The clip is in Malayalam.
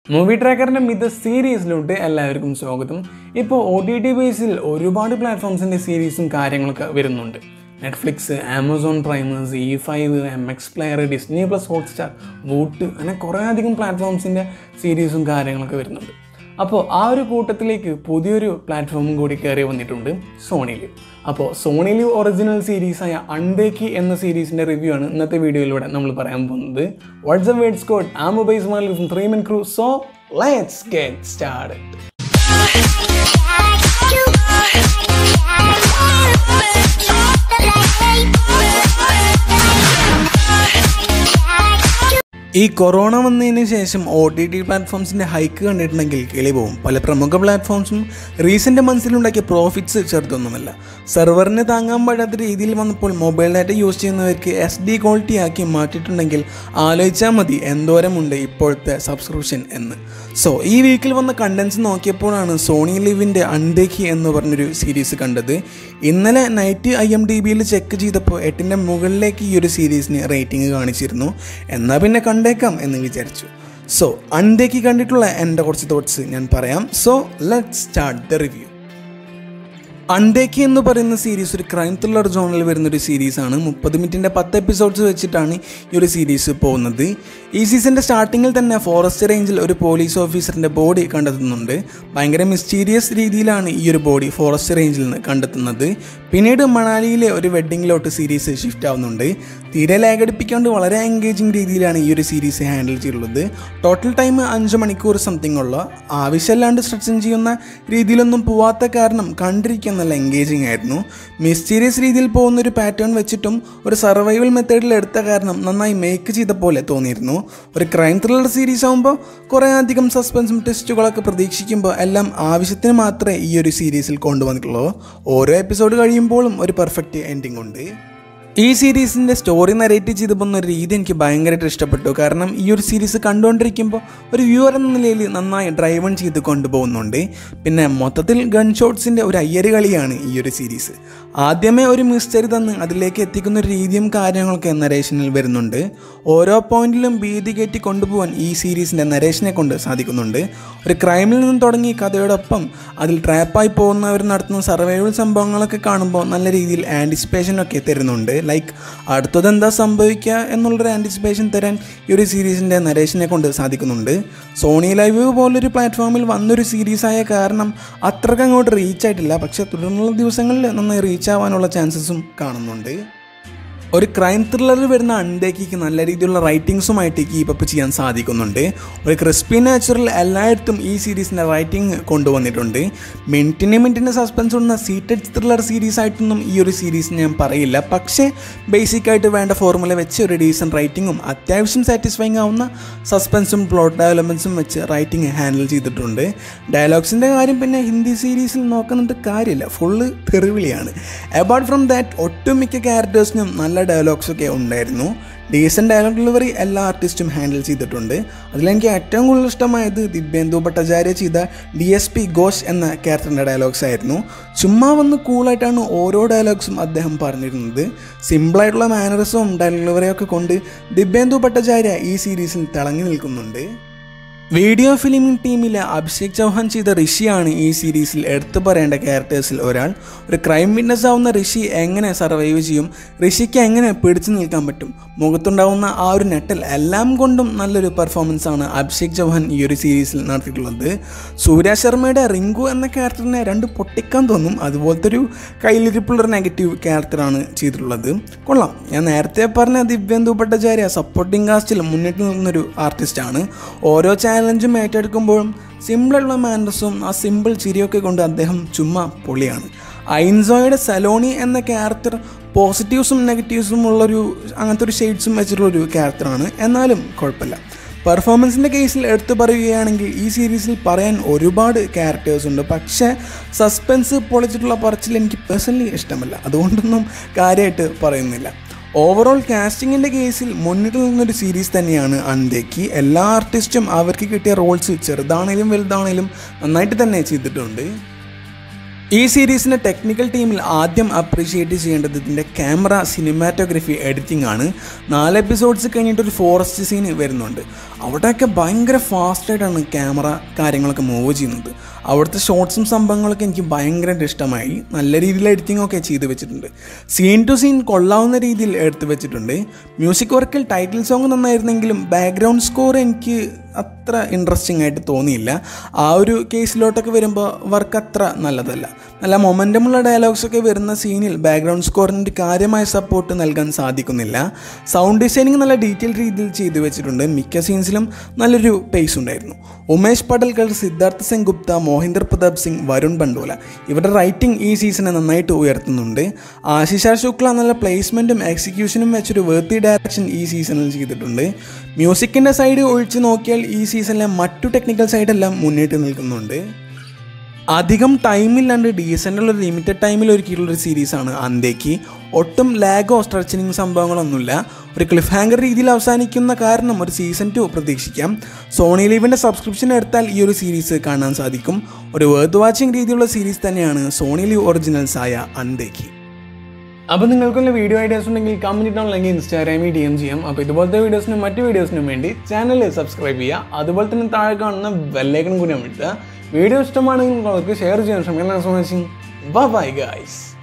മൂവി ട്രാക്കറിൻ്റെ മിത സീരീസിലോട്ട് എല്ലാവർക്കും സ്വാഗതം ഇപ്പോൾ ഒ ടി ടി ബേസിൽ ഒരുപാട് പ്ലാറ്റ്ഫോംസിൻ്റെ സീരീസും കാര്യങ്ങളൊക്കെ വരുന്നുണ്ട് Netflix Amazon Prime Zee five M X player Disney plus Hotstar Voot അങ്ങനെ കുറേ അധികം പ്ലാറ്റ്ഫോംസിൻ്റെ സീരീസും കാര്യങ്ങളൊക്കെ വരുന്നുണ്ട് അപ്പോൾ ആ ഒരു കൂട്ടത്തിലേക്ക് പുതിയൊരു പ്ലാറ്റ്ഫോമും കൂടി കയറി വന്നിട്ടുണ്ട് സോണിയിൽ അപ്പോൾ സോണിയിൽ ഒറിജിനൽ സീരീസായ അൺബേക്കി എന്ന സീരീസിൻ്റെ റിവ്യൂ ആണ് ഇന്നത്തെ വീഡിയോയിലൂടെ നമ്മൾ പറയാൻ പോകുന്നത് വാട്സ് എ വേർഡ്സ് കോഡ് ആ mobile smart from three men crew so let's get start ഈ കൊറോണ വന്നതിന് ശേഷം ഒ ടി ടി പ്ലാറ്റ്ഫോംസിൻ്റെ ഹൈക്ക് കണ്ടിട്ടുണ്ടെങ്കിൽ കിളി പോവും പല പ്രമുഖ പ്ലാറ്റ്ഫോംസും റീസെൻ്റ് മന്ത്സിലുണ്ടാക്കിയ പ്രോഫിറ്റ്സ് ചെറുതൊന്നുമല്ല സെർവറിന് താങ്ങാൻ പറ്റാത്ത രീതിയിൽ വന്നപ്പോൾ മൊബൈൽ ഡാറ്റ യൂസ് ചെയ്യുന്നവർക്ക് എസ് ഡി ക്വാളിറ്റി ആക്കി മാറ്റിയിട്ടുണ്ടെങ്കിൽ ആലോചിച്ചാൽ മതി എന്തോരമുണ്ട് ഇപ്പോഴത്തെ സബ്സ്ക്രിപ്ഷൻ എന്ന് സോ ഈ വീക്കിൽ വന്ന കണ്ടൻസ് നോക്കിയപ്പോഴാണ് സോണി ലിവിൻ്റെ അൺദേഖി എന്ന് പറഞ്ഞൊരു സീരീസ് കണ്ടത് ഇന്നലെ നൈറ്റ് ഐ എം ഡി ബിയിൽ ചെക്ക് ചെയ്തപ്പോൾ എട്ടിൻ്റെ മുകളിലേക്ക് ഈ ഒരു സീരീസിന് റേറ്റിംഗ് കാണിച്ചിരുന്നു എന്നാൽ പിന്നെ കണ്ടേക്കാം എന്ന് വിചാരിച്ചു സോ അൺദേഖി കണ്ടിട്ടുള്ള എൻ്റെ കുറച്ച് തോട്ട്സ് ഞാൻ പറയാം so let start the review Undekhi എന്ന് പറയുന്ന സീരീസ് ഒരു ക്രൈം ത്രില്ലർ ജോണിൽ വരുന്ന ഒരു സീരീസാണ് മുപ്പത് മിനിറ്റിൻ്റെ പത്ത് എപ്പിസോഡ്സ് വെച്ചിട്ടാണ് ഈ ഒരു സീരീസ് പോകുന്നത് ഈ സീസണിൻ്റെ സ്റ്റാർട്ടിങ്ങിൽ തന്നെ ഫോറസ്റ്റ് റേഞ്ചിൽ ഒരു പോലീസ് ഓഫീസറിൻ്റെ ബോഡി കണ്ടെത്തുന്നുണ്ട് ഭയങ്കര മിസ്റ്റീരിയസ് രീതിയിലാണ് ഈ ഒരു ബോഡി ഫോറസ്റ്റ് റേഞ്ചിൽ നിന്ന് കണ്ടെത്തുന്നത് പിന്നീട് മണാലിയിലെ ഒരു വെഡ്ഡിങ്ങിലോട്ട് സീരീസ് ഷിഫ്റ്റ് ആവുന്നുണ്ട് തീരെ ലാഗടിപ്പിക്കാണ്ട് വളരെ എൻഗേജിങ് രീതിയിലാണ് ഈ ഒരു സീരീസ് ഹാൻഡിൽ ചെയ്തിട്ടുള്ളത് ടോട്ടൽ ടൈം അഞ്ച് മണിക്കൂർ സംതിങ് ഉള്ള ആവശ്യമില്ലാണ്ട് സ്ട്രെച്ചിങ് ചെയ്യുന്ന രീതിയിലൊന്നും പോവാത്ത കാരണം കണ്ടിരിക്കാൻ നല്ല എൻഗേജിങ് ആയിരുന്നു മിസ്റ്റീരിയസ് രീതിയിൽ പോകുന്ന ഒരു പാറ്റേൺ വെച്ചിട്ടും ഒരു സർവൈവൽ മെത്തേഡിൽ എടുത്ത കാരണം നന്നായി മേക്ക് ചെയ്ത പോലെ തോന്നിയിരുന്നു ഒരു ക്രൈം ത്രില്ലർ സീരീസ് ആകുമ്പോൾ കുറേ അധികം സസ്പെൻസും ടെസ്റ്റുകളൊക്കെ പ്രതീക്ഷിക്കുമ്പോൾ എല്ലാം ആവശ്യത്തിന് മാത്രമേ ഈ ഒരു സീരീസിൽ കൊണ്ടുവന്നിട്ടുള്ളൂ ഓരോ എപ്പിസോഡ് കഴിയുമ്പോഴും ഒരു പെർഫെക്റ്റ് എൻഡിങ് ഉണ്ട് ഈ സീരീസിൻ്റെ സ്റ്റോറി നരേറ്റ് ചെയ്ത് പോകുന്ന ഒരു രീതി എനിക്ക് ഭയങ്കരമായിട്ട് ഇഷ്ടപ്പെട്ടു കാരണം ഈ ഒരു സീരീസ് കണ്ടുകൊണ്ടിരിക്കുമ്പോൾ ഒരു വ്യൂവർ എന്ന നിലയിൽ നന്നായി ഡ്രൈവ് ഓൺ ചെയ്ത് കൊണ്ടുപോകുന്നുണ്ട് പിന്നെ മൊത്തത്തിൽ ഗൺ ഷോട്ട്സിൻ്റെ ഒരു അയ്യര് കളിയാണ് ഈ ഒരു സീരീസ് ആദ്യമേ ഒരു മിസ്റ്ററി തന്ന് അതിലേക്ക് എത്തിക്കുന്ന ഒരു രീതിയും കാര്യങ്ങളൊക്കെ നരേഷനിൽ വരുന്നുണ്ട് ഓരോ പോയിന്റിലും ഭീതി കയറ്റി കൊണ്ടുപോകാൻ ഈ സീരീസിൻ്റെ നരേഷനെ കൊണ്ട് സാധിക്കുന്നുണ്ട് ഒരു ക്രൈമിൽ നിന്നും തുടങ്ങി കഥയോടൊപ്പം അതിൽ ട്രാപ്പായി പോകുന്നവർ നടത്തുന്ന സർവൈവൽ സംഭവങ്ങളൊക്കെ കാണുമ്പോൾ നല്ല രീതിയിൽ ആൻറ്റിസിപ്പേഷനൊക്കെ തരുന്നുണ്ട് ലൈക്ക് അടുത്തത് എന്താ സംഭവിക്കുക എന്നുള്ളൊരു ആൻറ്റിസിപ്പേഷൻ തരാൻ ഈ ഒരു സീരീസിൻ്റെ നരേഷനെ കൊണ്ട് സാധിക്കുന്നുണ്ട് സോണി ലൈവ് പോലൊരു പ്ലാറ്റ്ഫോമിൽ വന്നൊരു സീരീസായ കാരണം അത്രയ്ക്ക് അങ്ങോട്ട് റീച്ച് ആയിട്ടില്ല പക്ഷേ തുടർന്നുള്ള ദിവസങ്ങളിൽ നന്നായി റീച്ച് ആവാനുള്ള ചാൻസസും കാണുന്നുണ്ട് ഒരു ക്രൈം ത്രില്ലറിൽ വരുന്ന അണ്ടേക്കിക്ക് നല്ല രീതിയിലുള്ള റൈറ്റിങ്സുമായിട്ട് കീപ്പ് അപ്പ് ചെയ്യാൻ സാധിക്കുന്നുണ്ട് ഒരു ക്രിസ്പി നാച്ചുറൽ എല്ലായിടത്തും ഈ സീരീസിൻ്റെ റൈറ്റിംഗ് കൊണ്ടുവന്നിട്ടുണ്ട് മിനിറ്റിന് മിനിറ്റിന് സസ്പെൻസ് ഉള്ള സീറ്റഡ് ത്രില്ലർ സീരീസ് ആയിട്ടൊന്നും ഈ ഒരു സീരീസ് ഞാൻ പറയില്ല പക്ഷേ ബേസിക് ആയിട്ട് വേണ്ട ഫോർമുല വെച്ച് ഒരു ഡീസൻറ്റ് റൈറ്റിങ്ങും അത്യാവശ്യം സാറ്റിസ്ഫൈങ് ആവുന്ന സസ്പെൻസും പ്ലോട്ട് ഡെവലപ്മെൻറ്റ്സും വെച്ച് റൈറ്റിംഗ് ഹാൻഡിൽ ചെയ്തിട്ടുണ്ട് ഡയലോഗ്സിൻ്റെ കാര്യം പിന്നെ ഹിന്ദി സീരീസിൽ നോക്കുന്നിട്ട് കാര്യമില്ല ഫുള്ള് തെറിവിളിയാണ് അപ്പാർട്ട് ഫ്രം ദാറ്റ് ഒട്ടുമിക്ക ക്യാരക്ടേഴ്സിനും നല്ല ഡയലോഗ്സ് ഒക്കെ ഉണ്ടായിരുന്നു ഡീസൻറ്റ് ഡയലോഗ് ഡെലിവറി എല്ലാ ആർട്ടിസ്റ്റും ഹാൻഡിൽ ചെയ്തിട്ടുണ്ട് അതിലെനിക്ക് ഏറ്റവും കൂടുതൽ ഇഷ്ടമായത് ദിവ്യേന്ദു ഭട്ടാചാര്യ ചെയ്ത ഡി എസ് പി ഘോഷ് എന്ന ക്യാരക്ടറിൻ്റെ ഡയലോഗ്സ് ആയിരുന്നു ചുമ്മാ വന്ന് കൂളായിട്ടാണ് ഓരോ ഡയലോഗ്സും അദ്ദേഹം പറഞ്ഞിരുന്നത് സിമ്പിളായിട്ടുള്ള മാനറിസവും ഡെലിവറിയൊക്കെ കൊണ്ട് ദിവ്യേന്ദു ഭട്ടാചാര്യ ഈ സീരീസിൽ തിളങ്ങി നിൽക്കുന്നുണ്ട് വീഡിയോ ഫിലിമിംഗ് ടീമിലെ അഭിഷേക് ചൗഹാൻ ചെയ്ത ഋഷിയാണ് ഈ സീരീസിൽ എടുത്തു പറയേണ്ട ക്യാരക്ടേഴ്സിൽ ഒരാൾ ഒരു ക്രൈം വിറ്റ്നസ് ആവുന്ന ഋഷി എങ്ങനെ സർവൈവ് ചെയ്യും ഋഷിക്ക് എങ്ങനെ പിടിച്ചു നിൽക്കാൻ പറ്റും മുഖത്തുണ്ടാവുന്ന ആ ഒരു നെട്ടൽ എല്ലാം കൊണ്ടും നല്ലൊരു പെർഫോമൻസ് ആണ് അഭിഷേക് ചൗഹാൻ ഈ ഒരു സീരീസിൽ നടത്തിയിട്ടുള്ളത് സൂര്യ ശർമ്മയുടെ റിങ്കു എന്ന ക്യാരക്ടറിനെ രണ്ട് പൊട്ടിക്കാൻ തോന്നും അതുപോലത്തെ ഒരു കയ്യിലിരിപ്പുള്ളൊരു നെഗറ്റീവ് ക്യാരക്ടറാണ് ചെയ്തിട്ടുള്ളത് കൊള്ളാം ഞാൻ നേരത്തെ പറഞ്ഞ ദിവ്യേന്ദു ഭട്ടാചാര്യ സപ്പോർട്ടിംഗ് കാസ്റ്റിൽ മുന്നിട്ട് നിന്നൊരു ആർട്ടിസ്റ്റാണ് ഓരോ ചാലഞ്ചും ഏറ്റെടുക്കുമ്പോഴും സിമ്പിളുള്ള മാനർസും ആ സിമ്പിൾ ചിരിയൊക്കെ കൊണ്ട് അദ്ദേഹം ചുമ്മാ പൊളിയാണ് ഐൻസോയുടെ സലോണി എന്ന ക്യാരക്ടർ പോസിറ്റീവ്സും നെഗറ്റീവ്സും ഉള്ളൊരു അങ്ങനത്തെ ഒരു ഷെയ്ഡ്സും വെച്ചിട്ടുള്ളൊരു ക്യാരക്ടറാണ് എന്നാലും കുഴപ്പമില്ല പെർഫോമൻസിൻ്റെ കേസിൽ എടുത്തു പറയുകയാണെങ്കിൽ ഈ സീരീസിൽ പറയാൻ ഒരുപാട് ക്യാരക്ടേഴ്സ് ഉണ്ട് പക്ഷേ സസ്പെൻസ് പൊളിച്ചിട്ടുള്ള പറച്ചിൽ എനിക്ക് പേഴ്സണലി ഇഷ്ടമല്ല അതുകൊണ്ടൊന്നും കാര്യമായിട്ട് പറയുന്നില്ല ഓവറോൾ കാസ്റ്റിങ്ങിൻ്റെ കേസിൽ മുന്നിട്ട് നിന്നൊരു സീരീസ് തന്നെയാണ് അന്തേക്ക് എല്ലാ ആർട്ടിസ്റ്റും അവർക്ക് കിട്ടിയ റോൾസ് ചെറുതാണേലും വലുതാണേലും നന്നായിട്ട് തന്നെ ചെയ്തിട്ടുണ്ട് ഈ സീരീസിൻ്റെ ടെക്നിക്കൽ ടീമിൽ ആദ്യം അപ്രീഷിയേറ്റ് ചെയ്യേണ്ടത് ഇതിൻ്റെ ക്യാമറ സിനിമാറ്റോഗ്രഫി എഡിറ്റിംഗ് ആണ് നാല് എപ്പിസോഡ്സ് കഴിഞ്ഞിട്ട് ഒരു ഫോറസ്റ്റ് സീൻ വരുന്നുണ്ട് അവിടെയൊക്കെ ഭയങ്കര ഫാസ്റ്റായിട്ടാണ് ക്യാമറ കാര്യങ്ങളൊക്കെ മൂവ് ചെയ്യുന്നത് അവിടുത്തെ ഷോർട്സും സംഭവങ്ങളൊക്കെ എനിക്ക് ഭയങ്കരമായിട്ട് ഇഷ്ടമായി നല്ല രീതിയിൽ എഡിറ്റിംഗ് ഒക്കെ ചെയ്ത് വെച്ചിട്ടുണ്ട് സീൻ ടു സീൻ കൊള്ളാവുന്ന രീതിയിൽ എടുത്ത് വെച്ചിട്ടുണ്ട് മ്യൂസിക് വർക്കിൽ ടൈറ്റിൽ സോങ് നന്നായിരുന്നെങ്കിലും ബാക്ക്ഗ്രൗണ്ട് സ്കോർ എനിക്ക് അത്ര ഇൻട്രസ്റ്റിംഗ് ആയിട്ട് തോന്നിയില്ല ആ ഒരു കേസിലോട്ടൊക്കെ വരുമ്പോൾ വർക്ക് അത്ര നല്ലതല്ല നല്ല മൊമെൻറ്റമുള്ള ഡയലോഗ്സ് ഒക്കെ വരുന്ന സീനിൽ ബാക്ക്ഗ്രൗണ്ട് സ്കോറിന് കാര്യമായ സപ്പോർട്ട് നൽകാൻ സാധിക്കുന്നില്ല സൗണ്ട് ഡിസൈനിങ് നല്ല ഡീറ്റെയിൽ രീതിയിൽ ചെയ്തു വെച്ചിട്ടുണ്ട് മിക്ക സീൻസിലും നല്ലൊരു പേസ് ഉണ്ടായിരുന്നു ഉമേഷ് പടൽക്കർ സിദ്ധാർത്ഥ് സിംഗ് ഗുപ്ത മോഹിന്ദർ പ്രതാപ് സിംഗ് വരുൺ ബണ്ടോല ഇവരുടെ റൈറ്റിംഗ് ഈ സീസണെ നന്നായിട്ട് ഉയർത്തുന്നുണ്ട് ആശിഷ ശുക്ല നല്ല പ്ലേസ്മെൻറ്റും എക്സിക്യൂഷനും വെച്ചൊരു വേർത്തി ഡയറക്ഷൻ ഈ സീസണിൽ ചെയ്തിട്ടുണ്ട് മ്യൂസിക്കിൻ്റെ സൈഡ് ഒഴിച്ച് നോക്കിയാൽ ഈ സീസണിലെ മറ്റു ടെക്നിക്കൽ സൈഡെല്ലാം മുന്നേറ്റ് നിൽക്കുന്നുണ്ട് അധികം ടൈമില്ലാണ്ട് ഡീസൻ്റുള്ള ഒരു ലിമിറ്റഡ് ടൈമിൽ ഒരുക്കിയിട്ടുള്ള ഒരു സീരീസാണ് അന്തേക്ക് ഒട്ടും ലാഗോ സ്ട്രെച്ചിനിങ് സംഭവങ്ങളൊന്നുമില്ല ഒരു ക്ലിഫ് ഹാങ്കർ രീതിയിൽ അവസാനിക്കുന്ന കാരണം ഒരു സീസൺ ടു പ്രതീക്ഷിക്കാം സോണി ലീവിൻ്റെ സബ്സ്ക്രിപ്ഷൻ എടുത്താൽ ഈ ഒരു സീരീസ് കാണാൻ സാധിക്കും ഒരു വേർത്ത് വാച്ചിങ് രീതിയിലുള്ള സീരീസ് തന്നെയാണ് സോണി ലീവ് ഒറിജിനൽസ് ആയ അന്തേക്ക് അപ്പോൾ നിങ്ങൾക്കുള്ള വീഡിയോ ഐഡിയാസ് ഉണ്ടെങ്കിൽ കമൻറ്റ് ഇട്ടോ അല്ലെങ്കിൽ ഇൻസ്റ്റാഗ്രാമിൽ ഡി എം ചെയ്യാം അപ്പോൾ ഇതുപോലത്തെ വീഡിയോസിനും മറ്റ് വീഡിയോസിനും വേണ്ടി ചാനൽ സബ്സ്ക്രൈബ് ചെയ്യുക അതുപോലെ തന്നെ താഴെ കാണുന്ന ബെല്ലൈക്കൺ കൂടി അമിട്ടുക വീഡിയോ ഇഷ്ടമാണെങ്കിൽ നിങ്ങൾക്ക് ഷെയർ ചെയ്യാൻ ശ്രമിക്കണം ബൈ ഗൈസ്